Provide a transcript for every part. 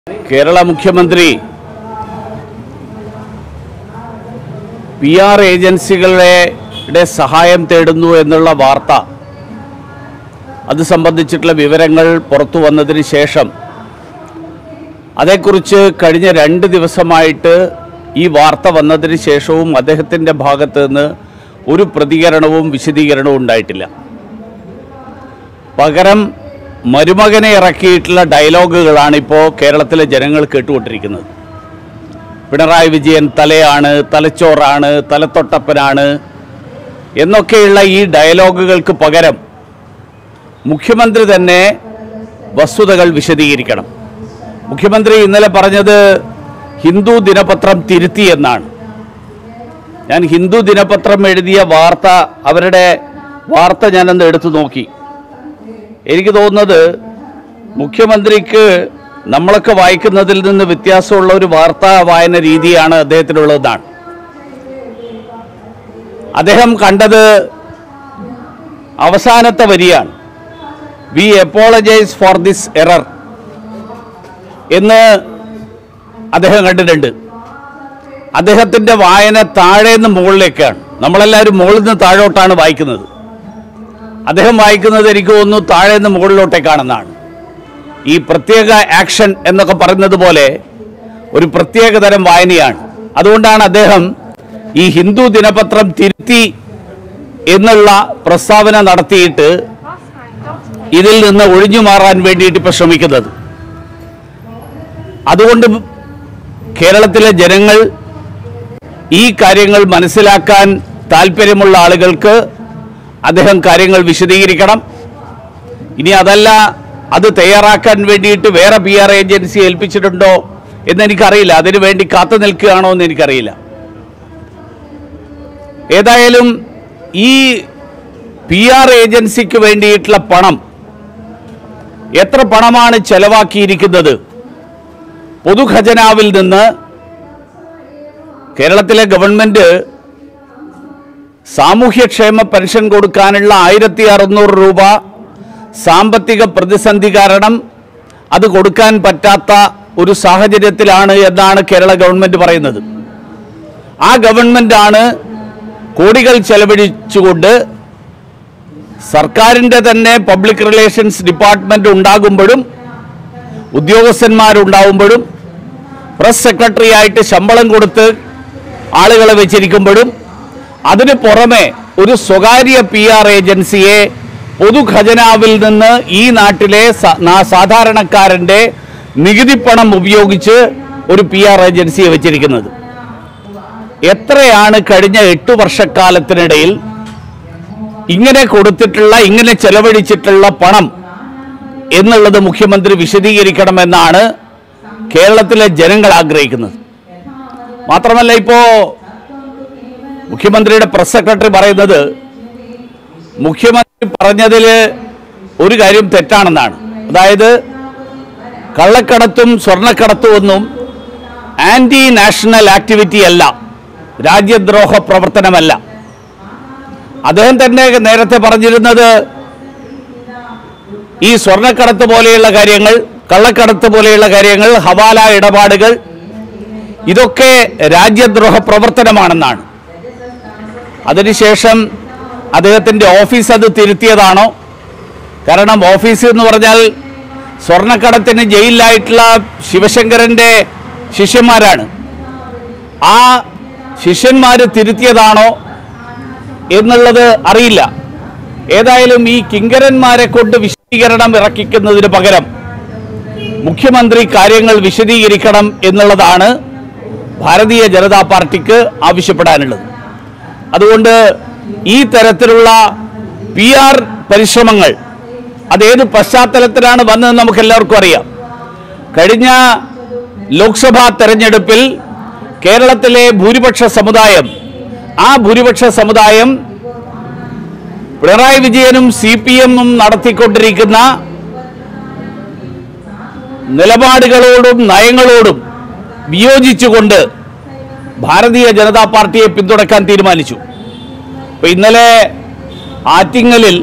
കേരള മുഖ്യമന്ത്രി P R ഏജൻസികളുടെ സഹായം തേടുന്നു എന്നുള്ള വാർത്ത അത് സംബന്ധിച്ചിട്ടുള്ള വിവരങ്ങൾ പുറത്തു വന്നതിന് ശേഷം അതേക്കുറിച്ച് കഴിഞ്ഞ രണ്ട് ദിവസമായിട്ട് ഈ വാർത്ത വന്നതിന് ശേഷവും അദ്ദേഹത്തിൻ്റെ ഭാഗത്ത് നിന്ന് ഒരു പ്രതികരണവും വിശദീകരണവും ഉണ്ടായിട്ടില്ല പകരം മരുമകനെ ഇറക്കിയിട്ടുള്ള ഡയലോഗുകളാണ് ഇപ്പോൾ കേരളത്തിലെ ജനങ്ങൾ കേട്ടുകൊണ്ടിരിക്കുന്നത് പിണറായി വിജയൻ തലയാണ് തലച്ചോറാണ് തലത്തൊട്ടപ്പനാണ് എന്നൊക്കെയുള്ള ഈ ഡയലോഗുകൾക്ക് പകരം മുഖ്യമന്ത്രി തന്നെ വസ്തുതകൾ വിശദീകരിക്കണം മുഖ്യമന്ത്രി ഇന്നലെ പറഞ്ഞത് ഹിന്ദു ദിനപത്രം തിരുത്തി എന്നാണ് ഞാൻ ഹിന്ദു ദിനപത്രം എഴുതിയ വാർത്ത അവരുടെ വാർത്ത ഞാനൊന്ന് എടുത്തു നോക്കി എനിക്ക് തോന്നുന്നത് മുഖ്യമന്ത്രിക്ക് നമ്മളൊക്കെ വായിക്കുന്നതിൽ നിന്ന് വ്യത്യാസമുള്ള ഒരു വാർത്താ വായന രീതിയാണ് അദ്ദേഹത്തിനുള്ളതാണ് അദ്ദേഹം കണ്ടത് അവസാനത്തെ വരിയാണ് we apologise for this error എന്ന് അദ്ദേഹം കണ്ടിട്ടുണ്ട് അദ്ദേഹത്തിൻ്റെ വായന താഴെ നിന്ന് മുകളിലേക്കാണ് നമ്മളെല്ലാവരും മുകളിൽ നിന്ന് താഴോട്ടാണ് വായിക്കുന്നത് അദ്ദേഹം വായിക്കുന്നത് എനിക്ക് തോന്നുന്നു താഴെ നിന്ന് മുകളിലോട്ടേക്കാണെന്നാണ് ഈ പ്രത്യേക ആക്ഷൻ എന്നൊക്കെ പറയുന്നത് പോലെ ഒരു പ്രത്യേക തരം വായനയാണ് അതുകൊണ്ടാണ് അദ്ദേഹം ഈ ഹിന്ദു ദിനപത്രം തിരുത്തി എന്നുള്ള പ്രസ്താവന നടത്തിയിട്ട് ഇതിൽ നിന്ന് ഒഴിഞ്ഞു മാറാൻ വേണ്ടിയിട്ട് ഇപ്പൊ ശ്രമിക്കുന്നത് അതുകൊണ്ട് കേരളത്തിലെ ജനങ്ങൾ ഈ കാര്യങ്ങൾ മനസ്സിലാക്കാൻ താല്പര്യമുള്ള ആളുകൾക്ക് അദ്ദേഹം കാര്യങ്ങൾ വിശദീകരിക്കണം ഇനി അതല്ല അത് തയ്യാറാക്കാൻ വേണ്ടിയിട്ട് വേറെ പി ആർ ഏജൻസി ഏൽപ്പിച്ചിട്ടുണ്ടോ എന്ന് എനിക്കറിയില്ല അതിനു വേണ്ടി കാത്തു നിൽക്കുകയാണോ എന്ന് എനിക്കറിയില്ല ഏതായാലും ഈ പി ആർ ഏജൻസിക്ക് വേണ്ടിയിട്ടുള്ള പണം എത്ര പണമാണ് ചെലവാക്കിയിരിക്കുന്നത് പൊതുഖജനാവിൽ നിന്ന് കേരളത്തിലെ ഗവൺമെന്റ് സാമൂഹ്യക്ഷേമ പെൻഷൻ കൊടുക്കാനുള്ള ആയിരത്തി അറുന്നൂറ് രൂപ സാമ്പത്തിക പ്രതിസന്ധി കാരണം അത് കൊടുക്കാൻ പറ്റാത്ത ഒരു സാഹചര്യത്തിലാണ് എന്നാണ് കേരള ഗവൺമെന്റ് പറയുന്നത് ആ ഗവൺമെന്റാണ് കോടികൾ ചെലവഴിച്ചുകൊണ്ട് സർക്കാരിൻ്റെ തന്നെ പബ്ലിക് റിലേഷൻസ് ഡിപ്പാർട്ട്മെന്റ് ഉണ്ടാകുമ്പോഴും ഉദ്യോഗസ്ഥന്മാരുണ്ടാവുമ്പോഴും പ്രസ് സെക്രട്ടറി ആയിട്ട് ശമ്പളം കൊടുത്ത് ആളുകളെ വെച്ചിരിക്കുമ്പോഴും അതിന് പുറമെ ഒരു സ്വകാര്യ പി ആർ ഏജൻസിയെ പൊതുഖജനാവിൽ നിന്ന് ഈ നാട്ടിലെ സ- നാ- സാധാരണക്കാരൻ്റെ നികുതിപ്പണം ഉപയോഗിച്ച് ഒരു പി ആർ ഏജൻസിയെ വെച്ചിരിക്കുന്നത് എത്രയാണ് കഴിഞ്ഞ എട്ടു വർഷക്കാലത്തിനിടയിൽ ഇങ്ങനെ കൊടുത്തിട്ടുള്ള ഇങ്ങനെ ചെലവഴിച്ചിട്ടുള്ള പണം എന്നുള്ളത് മുഖ്യമന്ത്രി വിശദീകരിക്കണമെന്നാണ് കേരളത്തിലെ ജനങ്ങൾ ആഗ്രഹിക്കുന്നത് മാത്രമല്ല ഇപ്പോ മുഖ്യമന്ത്രിയുടെ പ്രസ് സെക്രട്ടറി പറയുന്നത് മുഖ്യമന്ത്രി പറഞ്ഞതിൽ ഒരു കാര്യം തെറ്റാണെന്നാണ് അതായത് കള്ളക്കടത്തും സ്വർണ്ണക്കടത്തും ഒന്നും ആന്റി നാഷണൽ ആക്ടിവിറ്റി അല്ല രാജ്യദ്രോഹ പ്രവർത്തനമല്ല അദ്ദേഹം തന്നെ നേരത്തെ പറഞ്ഞിരുന്നത് ഈ സ്വർണ്ണക്കടത്ത് പോലെയുള്ള കാര്യങ്ങൾ കള്ളക്കടത്ത് പോലെയുള്ള കാര്യങ്ങൾ ഹവാല ഇടപാടുകൾ ഇതൊക്കെ രാജ്യദ്രോഹ പ്രവർത്തനമാണെന്നാണ് അതിനുശേഷം അദ്ദേഹത്തിൻ്റെ ഓഫീസ് അത് തിരുത്തിയതാണോ കാരണം ഓഫീസ് എന്ന് പറഞ്ഞാൽ സ്വർണ്ണക്കടത്തിന് ജയിലിലായിട്ടുള്ള ശിവശങ്കരൻ്റെ ശിഷ്യന്മാരാണ് ആ ശിഷ്യന്മാർ തിരുത്തിയതാണോ എന്നുള്ളത് അറിയില്ല ഏതായാലും ഈ കിങ്കരന്മാരെ കൊണ്ട് വിശദീകരണം ഇറക്കിക്കുന്നതിന് പകരം മുഖ്യമന്ത്രി കാര്യങ്ങൾ വിശദീകരിക്കണം എന്നുള്ളതാണ് ഭാരതീയ ജനതാ പാർട്ടിക്ക് ആവശ്യപ്പെടാനുള്ളത് അതുകൊണ്ട് ഈ തരത്തിലുള്ള പി ആർ പരിശ്രമങ്ങൾ അതേത് പശ്ചാത്തലത്തിലാണ് വന്നതെന്ന് നമുക്ക് എല്ലാവർക്കും അറിയാം കഴിഞ്ഞ ലോക്സഭാ തെരഞ്ഞെടുപ്പിൽ കേരളത്തിലെ ഭൂരിപക്ഷ സമുദായം ആ ഭൂരിപക്ഷ സമുദായം പിണറായി വിജയനും സി പി എമ്മും നടത്തിക്കൊണ്ടിരിക്കുന്ന നിലപാടുകളോടും നയങ്ങളോടും വിയോജിച്ചുകൊണ്ട് ഭാരതീയ ജനതാ പാർട്ടിയെ പിന്തുണക്കാൻ തീരുമാനിച്ചു ഇപ്പൊ ഇന്നലെ ആറ്റിങ്ങലിൽ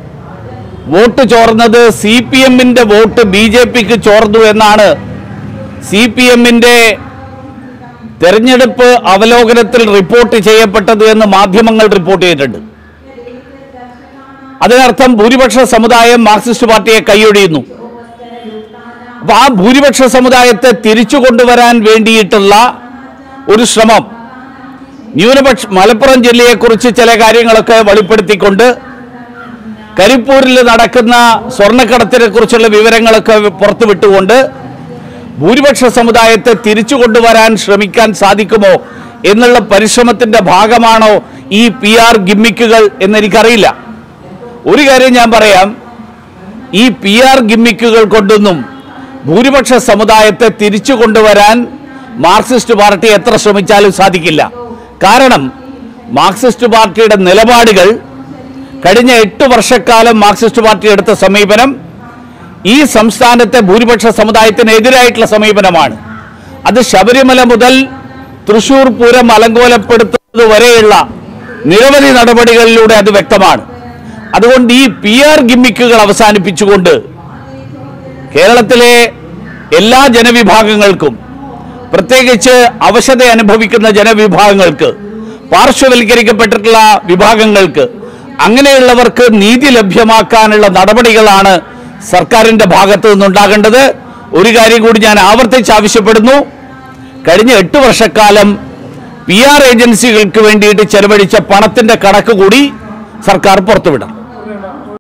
വോട്ട് ചോർന്നത് സി പി എമ്മിന്റെ വോട്ട് ബി ജെ പിക്ക് ചോർന്നു എന്നാണ് സി പി എമ്മിൻ്റെ തെരഞ്ഞെടുപ്പ് അവലോകനത്തിൽ റിപ്പോർട്ട് ചെയ്യപ്പെട്ടത് എന്ന് മാധ്യമങ്ങൾ റിപ്പോർട്ട് ചെയ്തിട്ടുണ്ട് അതിനർത്ഥം ഭൂരിപക്ഷ സമുദായം മാർക്സിസ്റ്റ് പാർട്ടിയെ കൈയൊഴിയുന്നു അപ്പൊ ആ ഭൂരിപക്ഷ സമുദായത്തെ തിരിച്ചു കൊണ്ടുവരാൻ വേണ്ടിയിട്ടുള്ള ഒരു ശ്രമം ന്യൂനപക്ഷ മലപ്പുറം ജില്ലയെക്കുറിച്ച് ചില കാര്യങ്ങളൊക്കെ വെളിപ്പെടുത്തിക്കൊണ്ട് കരിപ്പൂരിൽ നടക്കുന്ന സ്വർണ്ണക്കടത്തിനെ കുറിച്ചുള്ള വിവരങ്ങളൊക്കെ പുറത്തുവിട്ടുകൊണ്ട് ഭൂരിപക്ഷ സമുദായത്തെ തിരിച്ചു കൊണ്ടുവരാൻ ശ്രമിക്കാൻ സാധിക്കുമോ എന്നുള്ള പരിശ്രമത്തിന്റെ ഭാഗമാണോ ഈ പി ആർ ഗിമ്മിക്കുകൾ എന്നെനിക്കറിയില്ല ഒരു കാര്യം ഞാൻ പറയാം ഈ പി ആർ ഗിമ്മിക്കുകൾ കൊണ്ടൊന്നും ഭൂരിപക്ഷ സമുദായത്തെ തിരിച്ചു കൊണ്ടുവരാൻ മാർക്സിസ്റ്റ് പാർട്ടി എത്ര ശ്രമിച്ചാലും സാധിക്കില്ല കാരണം മാർക്സിസ്റ്റ് പാർട്ടിയുടെ നിലപാടുകൾ കഴിഞ്ഞ എട്ട് വർഷക്കാലം മാർക്സിസ്റ്റ് പാർട്ടി എടുത്ത സമീപനം ഈ സംസ്ഥാനത്തെ ഭൂരിപക്ഷ സമുദായത്തിനെതിരായിട്ടുള്ള സമീപനമാണ് അത് ശബരിമല മുതൽ തൃശൂർ പൂരം അലങ്കോലപ്പെടുത്തുന്നത് വരെയുള്ള നിരവധി നടപടികളിലൂടെ അത് വ്യക്തമാണ് അതുകൊണ്ട് ഈ പി ആർ ഗിമ്മിക്കുകൾ അവസാനിപ്പിച്ചുകൊണ്ട് കേരളത്തിലെ എല്ലാ ജനവിഭാഗങ്ങൾക്കും പ്രത്യേകിച്ച് അവശത അനുഭവിക്കുന്ന ജനവിഭാഗങ്ങൾക്ക് പാർശ്വവൽക്കരിക്കപ്പെട്ടിട്ടുള്ള വിഭാഗങ്ങൾക്ക് അങ്ങനെയുള്ളവർക്ക് നീതി ലഭ്യമാക്കാനുള്ള നടപടികളാണ് സർക്കാരിന്റെ ഭാഗത്തു നിന്നുണ്ടാകേണ്ടത് ഒരു കാര്യം കൂടി ഞാൻ ആവർത്തിച്ച് ആവശ്യപ്പെടുന്നു കഴിഞ്ഞ എട്ട് വർഷക്കാലം പി ആർ ഏജൻസികൾക്ക് വേണ്ടിയിട്ട് ചെലവഴിച്ച പണത്തിന്റെ കണക്ക് കൂടി സർക്കാർ പുറത്തുവിടണം